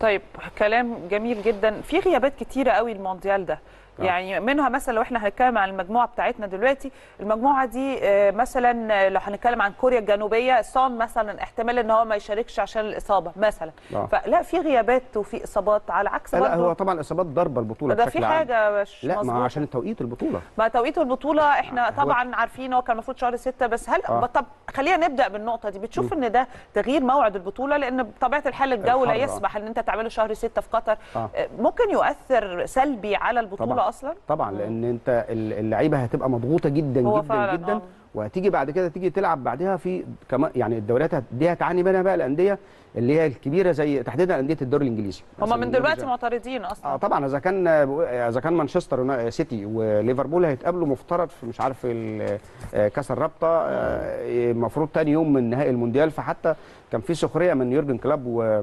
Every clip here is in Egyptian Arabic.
طيب كلام جميل جدا في غيابات كتيره قوي المونديال ده آه. يعني منها مثلا لو احنا هنتكلم عن المجموعه بتاعتنا دلوقتي المجموعه دي آه، مثلا آه، لو هنتكلم عن كوريا الجنوبيه سون مثلا احتمال ان هو ما يشاركش عشان الاصابه مثلا آه. فلا في غيابات وفي اصابات على عكس لا هو برضه طبعا اصابات ضربه البطوله ده بشكل في عام. حاجه مش لا ما مظبوطة. عشان توقيت البطوله ما توقيت البطولة احنا هو- طبعا عارفين هو كان المفروض شهر ستة بس هل آه. طب خلينا نبدأ بالنقطة دي بتشوف ان ده تغيير موعد البطولة لأن بطبيعة الحال الجو لا الحر، آه. يسمح ان انت تعمله شهر ستة في قطر آه. ممكن يؤثر سلبي على البطولة طبعاً. أصلا طبعا لان انت ال- اللعيبه هتبقى مضغوطه جدا هو جدا فعلاً، جدا آه. وهتيجي بعد كده تيجي تلعب بعدها في كمان يعني الدوريات هت- دي هتعاني منها بقى الانديه اللي هي الكبيره زي تحديدا انديه الدوري الانجليزي هما مثلاً من دلوقتي النرويج- معترضين اه أصلا طبعا اذا كان اذا كان مانشستر يونا- سيتي وليفربول هيتقابلوا مفترض في مش عارف ال- آه، كاس الرابطه آه، المفروض تاني يوم من نهائي المونديال فحتى كان في سخريه من يورجن كلوب و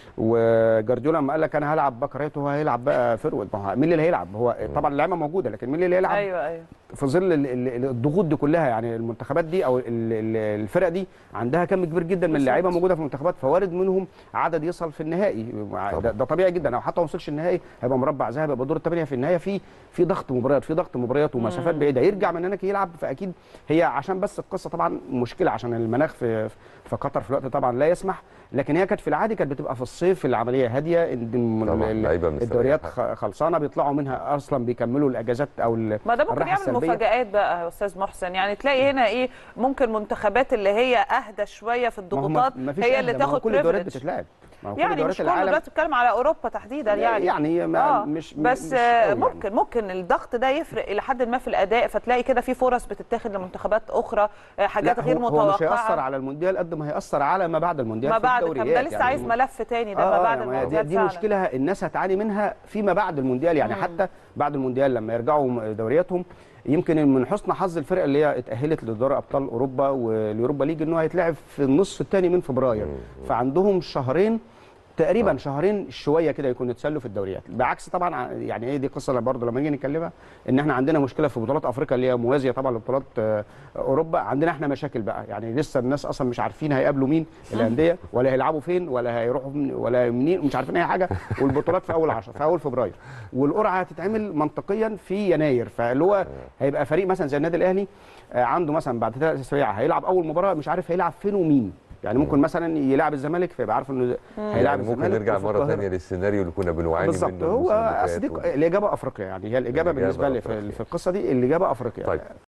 وجارديولا لما قال لك انا هلعب باك رايت وهو هيلعب بقى فيرود ما هو مين اللي هيلعب هو طبعا اللعيبه موجوده لكن مين اللي هيلعب أيوه أيوه في ظل ال- ال- ال- الضغوط دي كلها يعني المنتخبات دي او ال- ال- الفرق دي عندها كم كبير جدا من بالظبط. اللعيبه موجوده في المنتخبات فوارد منهم عدد يصل في النهائي ده, ده طبيعي جدا او حتى ما وصلش النهائي هيبقى مربع ذهبي هيبقى دور الثمانيه في النهايه في في ضغط مباريات في ضغط مباريات ومسافات بعيده يرجع من هناك يلعب فاكيد هي عشان بس القصه طبعا مشكله عشان المناخ في في قطر في الوقت طبعا لا يسمح لكن هي كانت في العادي كانت بتبقى في الصيف العمليه هاديه إن طبعاً، ال- لعيبة مستريحة. الدوريات خ- خلصانه بيطلعوا منها اصلا بيكملوا الاجازات او ال- ما ده ممكن الراحة يعمل السلبية. مفاجآت بقى يا استاذ محسن يعني تلاقي هنا ايه ممكن منتخبات اللي هي اهدى شويه في ما هو الضغوطات ما فيش هي أهدى، اللي ما هو تاخد كل الدوريات privilege. بتتلعب ما هو كل يعني مش دوريات كله العالم دلوقتي بتتكلم على اوروبا تحديدا يعني يعني ما آه. مش بس مش آه، قوي يعني. ممكن ممكن الضغط ده يفرق الى حد ما في الاداء فتلاقي كده في فرص بتتاخد لمنتخبات اخرى آه، حاجات لا غير هو, متوقعه هو مش هيأثر على المونديال قد ما هيأثر على ما بعد المونديال ما في بعد الدوريات كم ده لسه يعني عايز ملف تاني ده ما آه، بعد يعني دي, المونديال دي فعلا. مشكله الناس هتعاني منها فيما بعد المونديال يعني حتى بعد المونديال لما يرجعوا دورياتهم يمكن من حسن حظ الفرق اللي هي اتأهلت لدوري ابطال اوروبا واليوروبا ليج انه هيتلعب في النصف الثاني من فبراير فعندهم شهرين تقريبا آه. شهرين شويه كده يكونوا يتسلوا في الدوريات بعكس طبعا ع- يعني ايه دي قصه برضه لما نيجي نتكلمها ان احنا عندنا مشكله في بطولات افريقيا اللي هي موازيه طبعا لبطولات آه، اوروبا عندنا احنا مشاكل بقى يعني لسه الناس اصلا مش عارفين هيقابلوا مين الانديه ولا هيلعبوا فين ولا هيروحوا من ولا منين مش عارفين اي حاجه والبطولات في اول 10 في اول فبراير والقرعه هتتعمل منطقيا في يناير فاللي هو هيبقى فريق مثلا زي النادي الاهلي آه، عنده مثلا بعد ثلاث اسابيع هيلعب اول مباراه مش عارف هيلعب فين ومين يعني ممكن مثلا يلعب الزمالك فيبقى عارف انه هيلعب يعني ممكن الزمالك نرجع وفي مره القاهرة. ثانيه للسيناريو اللي كنا بنعاني بالظبط منه هو الموسم اللي اصل دي فات و- الاجابه افريقيا يعني هي الاجابه الإجابة بالنسبه لي في أفريقيا. في القصه دي الاجابه افريقيا طيب